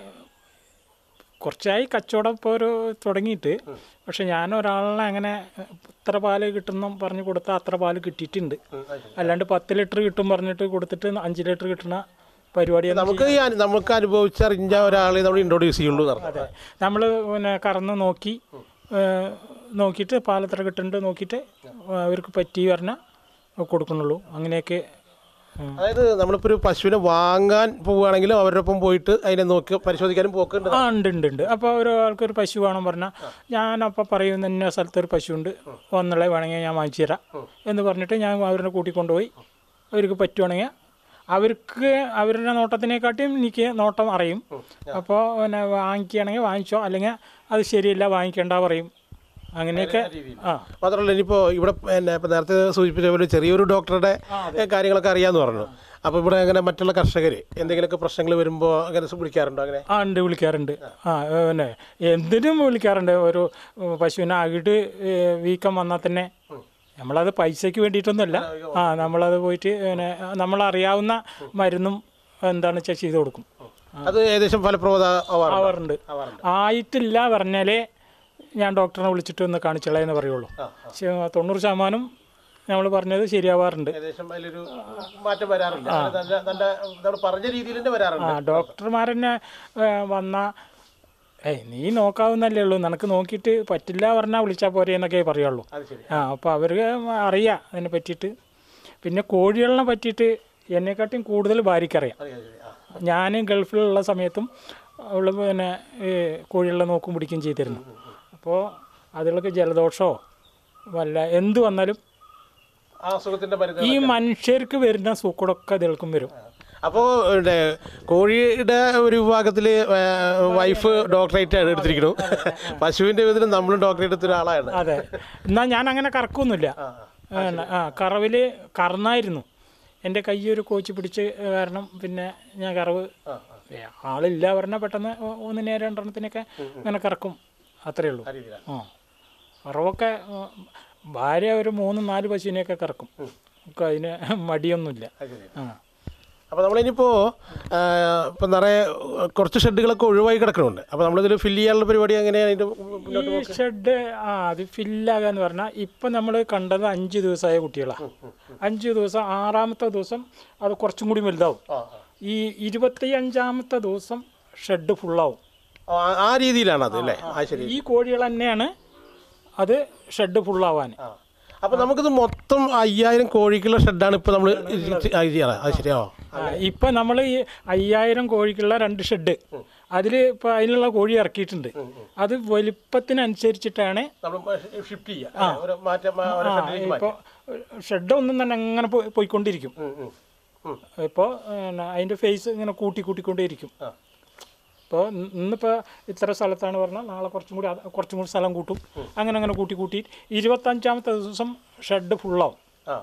കുറച്ചായി കച്ചവടം ഇപ്പോൾ ഒരു തുടങ്ങിയിട്ട് പക്ഷെ ഞാൻ ഒരാളിനെ അങ്ങനെ ഇത്ര പാല് കിട്ടുന്ന പറഞ്ഞ് കൊടുത്താൽ അത്ര പാല് കിട്ടിയിട്ടുണ്ട് അല്ലാണ്ട് പത്ത് ലിറ്റർ കിട്ടും പറഞ്ഞിട്ട് കൊടുത്തിട്ട് അഞ്ച് ലിറ്റർ കിട്ടുന്ന പരിപാടിയാണ് നമുക്ക് ഈ അനു- നമുക്ക് അനുഭവിച്ചറിഞ്ഞ ഒരാളെ നമ്മൾ ഇൻട്രോഡ്യൂസ് ചെയ്യുള്ളൂ എന്ന് പറഞ്ഞു നമ്മൾ പിന്നെ കറന്ന് നോക്കി ഏഹ്, നോക്കിയിട്ട് പാലത്ര കിട്ടുന്നുണ്ട് നോക്കിയിട്ട് അവർക്ക് പറ്റി പറഞ്ഞാൽ കൊടുക്കുന്നുള്ളൂ അങ്ങനെയൊക്കെ ഉം. അതായത് നമ്മളിപ്പോൾ ഒരു പശുവിനെ വാങ്ങാൻ പോവുകയാണെങ്കിലും അവരുടെ ഒപ്പം പോയിട്ട് അതിനെ നോക്കി പരിശോധിക്കാനും പോക്കുണ്ട് ആ ഉണ്ട് ഉണ്ട് ഉണ്ട് അപ്പോൾ ഒരാൾക്കൊരു പശു വേണം പറഞ്ഞാൽ ഞാനപ്പോൾ പറയും ഇന്ന സ്ഥലത്തൊരു പശുവുണ്ട് ഒന്നുള്ളത് വേണമെങ്കിൽ ഞാൻ വാങ്ങിച്ചു തരാം എന്ന് പറഞ്ഞിട്ട് ഞാൻ അവരെ കൂട്ടിക്കൊണ്ടുപോയി അവർക്ക് പറ്റുവാണെങ്കിൽ അവർക്ക് അവരുടെ നോട്ടത്തിനെക്കാട്ടിയും എനിക്ക് നോട്ടം അറിയും അപ്പോൾ പിന്നെ വാങ്ങിക്കുകയാണെങ്കിൽ വാങ്ങിച്ചോ അല്ലെങ്കിൽ അത് ശരിയല്ല വാങ്ങിക്കേണ്ട പറയും അങ്ങനെയൊക്കെ ആ മാത്രമല്ല ഇനിയിപ്പോൾ ഇവിടെ പിന്നെ ഇപ്പം നേരത്തെ സൂചിപ്പിച്ച പോലെ ചെറിയൊരു ഡോക്ടറുടെ ഏ, കാര്യങ്ങളൊക്കെ അറിയാമെന്ന് പറഞ്ഞു അപ്പോൾ ഇവിടെ അങ്ങനെ മറ്റുള്ള കർഷകർ എന്തെങ്കിലുമൊക്കെ പ്രശ്നങ്ങൾ വരുമ്പോൾ അങ്ങനെ വിളിക്കാറുണ്ടോ അങ്ങനെ ആ ഉണ്ട് വിളിക്കാറുണ്ട് ആ ഏ, പിന്നെ എന്തിനും വിളിക്കാറുണ്ട് ഒരു ഉം, പശുവിന് അകിട് ഏ, വീക്കം വന്നാൽ തന്നെ നമ്മളത് പൈസയ്ക്ക് വേണ്ടിയിട്ടൊന്നുമല്ല ആ നമ്മളത് പോയിട്ട് പിന്നെ നമ്മളറിയാവുന്ന മരുന്നും എന്താണ് വെച്ചാൽ ചെയ്ത് കൊടുക്കും അത് ഏകദേശം ഫലപ്രദ ആവാറുണ്ടോ? ആവാറുണ്ട് ആയിട്ടില്ല പറഞ്ഞാലേ ഞാൻ ഡോക്ടറിനെ വിളിച്ചിട്ട് ഒന്ന് കാണിച്ചോളാം എന്ന് പറയുള്ളൂ ശ- തൊണ്ണൂറ് ശതമാനം നമ്മൾ പറഞ്ഞത് ശരിയാവാറുണ്ട് ഏകദേശം അതിലൊരു മാറ്റം വരാറില്ല നല്ല നല്ല നമ്മൾ പറഞ്ഞ രീതിയിൽ തന്നെ വരാറുണ്ട് ആ ഡോക്ടർമാരെന്നെ വന്ന ഏയ് നീ നോക്കാവുന്നല്ലേ ഉള്ളൂ നിനക്ക് നോക്കിയിട്ട് പറ്റില്ല പറഞ്ഞാൽ വിളിച്ചാൽ പോരെ എന്നൊക്കെ പറയുള്ളൂ അത് ശരി ആ അപ്പോൾ അവർക്ക് അറിയാം അതിനെ പറ്റിയിട്ട് പിന്നെ കോഴികളെ പറ്റിയിട്ട് എന്നെക്കാട്ടിയും കൂടുതൽ ഭാര്യയ്ക്കറിയാം അത് ശരി ആ ഞാൻ ഗൾഫിലുള്ള സമയത്തും അവൾ പിന്നെ ഈ കോഴികളെ നോക്കും പിടിക്കുകയും ചെയ്തിരുന്നു അപ്പോൾ അതിലൊക്കെ ജലദോഷമോ വല്ല എന്ത് വന്നാലും ആ അസുഖത്തിൻ്റെ മരുന്ന് ഈ മനുഷ്യർക്ക് വരുന്ന സൂക്കടൊക്കെ അതിൽക്കും വരും അപ്പോൾ കോഴിയുടെ ഒരു വിഭാഗത്തിൽ വൈഫ് ഡോക്ടറേറ്റ് ആണ് എടുത്തിരിക്കുന്നു പശുവിൻ്റെ വിധത്തിൽ നമ്മളും ഡോക്ടറേറ്റ് എടുത്ത ഒരാളാണ് അതെ എന്നാൽ ഞാൻ അങ്ങനെ കറക്കൊന്നുമില്ല ആണ്. ആ കറവിൽ കറന്നായിരുന്നു എൻ്റെ കൈ ഒരു കോച്ച് പിടിച്ച് കാരണം പിന്നെ ഞാൻ കറവ് ഏ, ആളില്ല പറഞ്ഞാൽ പെട്ടെന്ന് ഒ- ഒന്നിനെ രണ്ടെണ്ണത്തിനൊക്കെ ഇങ്ങനെ കറക്കും അത്രയേ ഉള്ളൂ ആ കറവൊക്കെ ആ, ഭാര്യ ഒരു മൂന്ന് നാല് പശുവിനെയൊക്കെ കറക്കും ഒക്കെ അതിന് മടിയൊന്നുമില്ല ആ അപ്പോൾ നമ്മളിനിപ്പോൾ ഇപ്പം നിറയെ കുറച്ച് ഷെഡുകളൊക്കെ ഒഴിവായി കിടക്കുന്നുണ്ട് അപ്പോൾ നമ്മളിതിൽ ഫില്ല് ചെയ്യാനുള്ള പരിപാടി എങ്ങനെയാണ് അതിൻ്റെ മുന്നോട്ട് ഈ ഷെഡ് ആ അത് ഫില്ലാകാന്ന് പറഞ്ഞാൽ ഇപ്പം നമ്മൾ കണ്ടത് അഞ്ച് ദിവസമായ കുട്ടികളാണ് അഞ്ച് ദിവസം ആറാമത്തെ ദിവസം അത് കുറച്ചും കൂടി വലുതാവും ഈ ഇരുപത്തി അഞ്ചാമത്തെ ദിവസം ഷെഡ് ഫുള്ളാവും ആ- ആ രീതിയിലാണ് അത് അല്ലേ ആ ശരി ഈ കോഴികൾ തന്നെയാണ് അത് ഷെഡ് ഫുള്ളാവാൻ അപ്പോൾ നമുക്കിത് മൊത്തം അയ്യായിരം കോഴിക്കുള്ള ഷെഡാണ് ഇപ്പോൾ നമ്മൾ ചെയ്യാറ് അത് ശരിയാവോ ഇപ്പം നമ്മൾ ഈ അയ്യായിരം കോഴിക്കുള്ള രണ്ട് ഷെഡ് അതിൽ ഇപ്പം അതിനുള്ള കോഴി ഇറക്കിയിട്ടുണ്ട് അത് വലിപ്പത്തിനനുസരിച്ചിട്ടാണ് നമ്മൾ ഷിഫ്റ്റ് ചെയ്യുക ഒരു മാറ്റം ആ, ഒരു ഷെഡിലേക്ക് മാറ്റും. ഇപ്പോൾ ഷെഡ് ഒന്നും തന്നെ അങ്ങനെ പോയി- പോയിക്കൊണ്ടിരിക്കും ഉം, ഉം. ഉം. ഇപ്പോൾ അതിൻ്റെ ഫേസ് ഇങ്ങനെ കൂട്ടി കൂട്ടിക്കൊണ്ടേയിരിക്കും ആ. ഇപ്പോൾ ഇന്നിപ്പോൾ ഇത്ര സ്ഥലത്താണ് പറഞ്ഞാൽ നാളെ കുറച്ചും കൂടി അത് കുറച്ചും കൂടി സ്ഥലം കൂട്ടും അങ്ങനെ അങ്ങനെ കൂട്ടി കൂട്ടി ഇരുപത്തഞ്ചാമത്തെ ദിവസം ഷെഡ് ഫുള്ളാവും ആ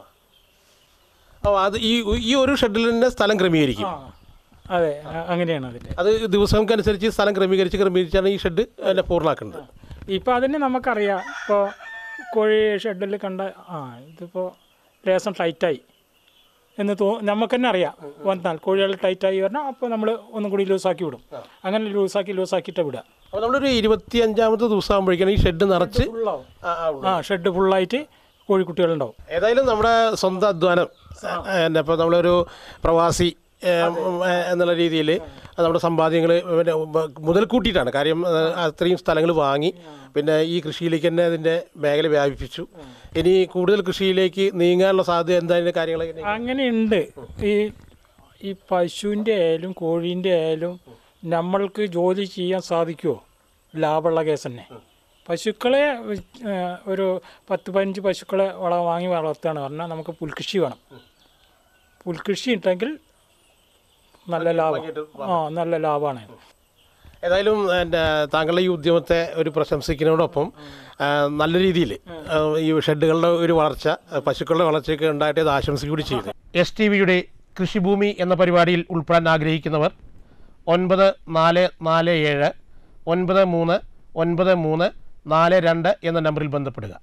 ഓ അത് ഈ ഈ ഒരു ഷെഡിൽ തന്നെ സ്ഥലം ക്രമീകരിക്കും ആ അതെ അ- അങ്ങനെയാണ് അതിൻ്റെ അത് ദിവസങ്ങൾക്കനുസരിച്ച് സ്ഥലം ക്രമീകരിച്ച് ക്രമീകരിച്ചാണ് ഈ ഷെഡ് അതിനെ പൂർണ്ണമാക്കുന്നത് ഇപ്പോൾ അതിന് നമുക്കറിയാം ഇപ്പോൾ കോഴി ഷെഡിൽ കണ്ട ആ ഇതിപ്പോൾ ലേസം ടൈറ്റായി എന്ന് തോ നമുക്ക് തന്നെ അറിയാം വന്നാൽ കോഴികൾ ടൈറ്റായി പറഞ്ഞാൽ അപ്പോൾ നമ്മൾ ഒന്നും കൂടി ലൂസാക്കി വിടും അങ്ങനെ ലൂസാക്കി ലൂസാക്കിയിട്ട് വിടുക അപ്പോൾ നമ്മളൊരു ഇരുപത്തി അഞ്ചാമത്തെ ദിവസം ആകുമ്പോഴേക്കാണ് ഈ ഷെഡ് നിറച്ച് ഫുള്ളാവും ആ, ആ, ഉള്ളു. ആ ഷെഡ് ഫുള്ളായിട്ട് കോഴിക്കുട്ടികളുണ്ടാവും ഏതായാലും നമ്മുടെ സ്വന്തം അധ്വാനം എന്താ ഇപ്പോൾ നമ്മളൊരു പ്രവാസി ഏം, ഏ, എന്നുള്ള രീതിയിൽ നമ്മുടെ സമ്പാദ്യങ്ങൾ പിന്നെ ഉപ- മുതൽ കൂട്ടിയിട്ടാണ് കാര്യം ഏ, അത്രയും സ്ഥലങ്ങൾ വാങ്ങി പിന്നെ ഈ കൃഷിയിലേക്ക് തന്നെ അതിൻ്റെ മേഖല വ്യാപിപ്പിച്ചു ഇനി കൂടുതൽ കൃഷിയിലേക്ക് നീങ്ങാനുള്ള സാധ്യത എന്തായാലും കാര്യങ്ങളൊക്കെ അങ്ങനെയുണ്ട് ഈ ഈ പശുവിൻ്റെ ആയാലും കോഴീൻ്റെ ആയാലും നമ്മൾക്ക് ജോലി ചെയ്യാൻ സാധിക്കുമോ ലാഭമുള്ള കേസ് തന്നെ പശുക്കളെ ഏ, ഒരു പത്ത് പതിനഞ്ച് പശുക്കളെ വള വാങ്ങി വളർത്തുകയാണ് പറഞ്ഞാൽ നമുക്ക് പുൽകൃഷി വേണം പുൽകൃഷി ഉണ്ടെങ്കിൽ നല്ല ലാഭം ആ നല്ല ലാഭമാണ് ഏതായാലും എൻ്റെ താങ്കളുടെ ഈ ഉദ്യമത്തെ ഒരു പ്രശംസിക്കുന്നതോടൊപ്പം ആ, നല്ല രീതിയിൽ ഈ ഷെഡുകളുടെ ഒരു വളർച്ച ആ, പശുക്കളുടെ വളർച്ചയൊക്കെ ഉണ്ടായിട്ട് അത് ആശംസിക്കുക കൂടി ചെയ്യുന്നു എസ് ടി വിയുടെ കൃഷിഭൂമി എന്ന പരിപാടിയിൽ ഉൾപ്പെടാൻ ആഗ്രഹിക്കുന്നവർ ഒൻപത് നാല് നാല് ഏഴ് ഒൻപത് മൂന്ന് ഒൻപത് മൂന്ന് നാല് രണ്ട് എന്ന നമ്പറിൽ ബന്ധപ്പെടുക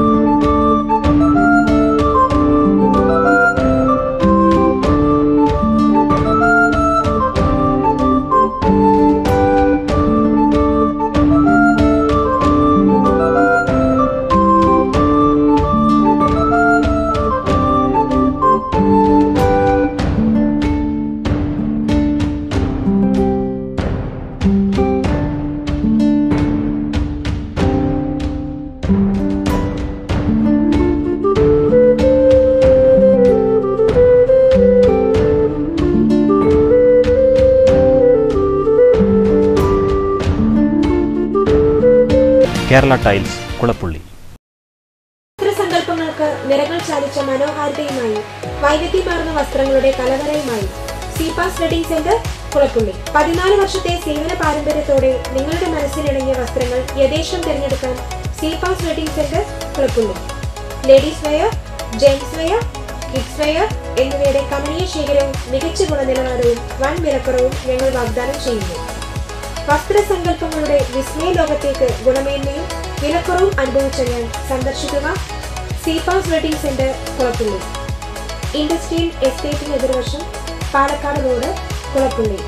കേരള ടൈൽസ് കുളപ്പുള്ളി ചിത്രസങ്കല്പങ്ങൾക്ക് നിറങ്ങൾ ചാലിച്ച മനോഹാരിതയുമായി വൈവിധ്യമാർന്ന വസ്ത്രങ്ങളുടെ കലവറയുമായി സീപാസ് വെഡിംഗ് സെന്റർ കുളപ്പുള്ളി പതിനാല് വർഷത്തെ സേവന പാരമ്പര്യത്തോടെ നിങ്ങളുടെ മനസ്സിനിണങ്ങിയ വസ്ത്രങ്ങൾ യഥേഷ്ടം തിരഞ്ഞെടുക്കാൻ Seepas wedding centre Kulappully ladies wear gents wear kids wear എന്നിവയുടെ കമനീയ ശേഖരവും മികച്ച ഗുണനിലവാരവും വൻ വിലക്കുറവും ഞങ്ങൾ വാഗ്ദാനം ചെയ്യുന്നു വസ്ത്രസങ്കല്പങ്ങളുടെ വിസ്മയ ലോകത്തേക്ക് ഗുണമേന്മയും വിലക്കുറവും അനുഭവിച്ചറിയാൻ സന്ദർശിക്കുക Seepas wedding centre Kulappully industrial എസ്റ്റേറ്റിന് എതിർവശം Palakkad road Kulappully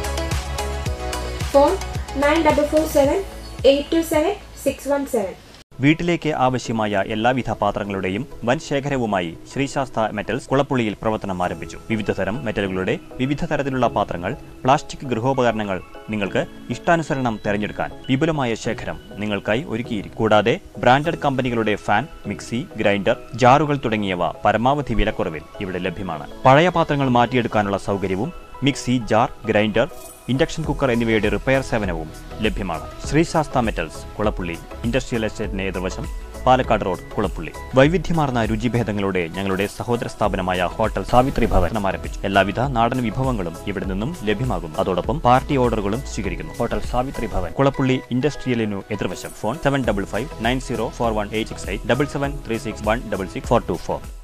phone nine double four seven eight two seven six one seven വീട്ടിലേക്ക് ആവശ്യമായ എല്ലാവിധ പാത്രങ്ങളുടെയും വൻ ശേഖരവുമായി ശ്രീശാസ്ത മെറ്റൽസ് കുളപ്പുള്ളിയിൽ പ്രവർത്തനം ആരംഭിച്ചു വിവിധ തരം മെറ്റലുകളുടെ വിവിധ തരത്തിലുള്ള പാത്രങ്ങൾ പ്ലാസ്റ്റിക് ഗൃഹോപകരണങ്ങൾ നിങ്ങൾക്ക് ഇഷ്ടാനുസരണം തിരഞ്ഞെടുക്കാൻ വിപുലമായ ശേഖരം നിങ്ങൾക്കായി ഒരുക്കിയിരിക്കും കൂടാതെ ബ്രാൻഡഡ് കമ്പനികളുടെ ഫാൻ മിക്സി ഗ്രൈൻഡർ ജാറുകൾ തുടങ്ങിയവ പരമാവധി വിലക്കുറവിൽ ഇവിടെ ലഭ്യമാണ് പഴയ പാത്രങ്ങൾ മാറ്റിയെടുക്കാനുള്ള സൗകര്യവും mixie jar grinder induction cooker എന്നിവയുടെ റിപ്പയർ സേവനവും ലഭ്യമാണ് ശ്രീശാസ്ത മെറ്റൽസ് കുളപ്പുള്ളി ഇൻഡസ്ട്രിയൽ എസ്റ്റേറ്റിന് എതിർവശം പാലക്കാട് റോഡ് കുളപ്പുള്ളി വൈവിധ്യമാർന്ന രുചിഭേദങ്ങളുടെ ഞങ്ങളുടെ സഹോദര സ്ഥാപനമായ ഹോട്ടൽ സാവിത്രി ഭവനം ആരംഭിച്ചു എല്ലാവിധ നാടൻ വിഭവങ്ങളും ഇവിടെ നിന്നും ലഭ്യമാകും അതോടൊപ്പം പാർട്ടി ഓർഡറുകളും സ്വീകരിക്കുന്നു ഹോട്ടൽ സാവിത്രി ഭവൻ കുളപ്പുള്ളി ഇൻഡസ്ട്രിയലിനു എതിർവശം phone seven double five nine zero four one eight six eight double seven three six one double six four two four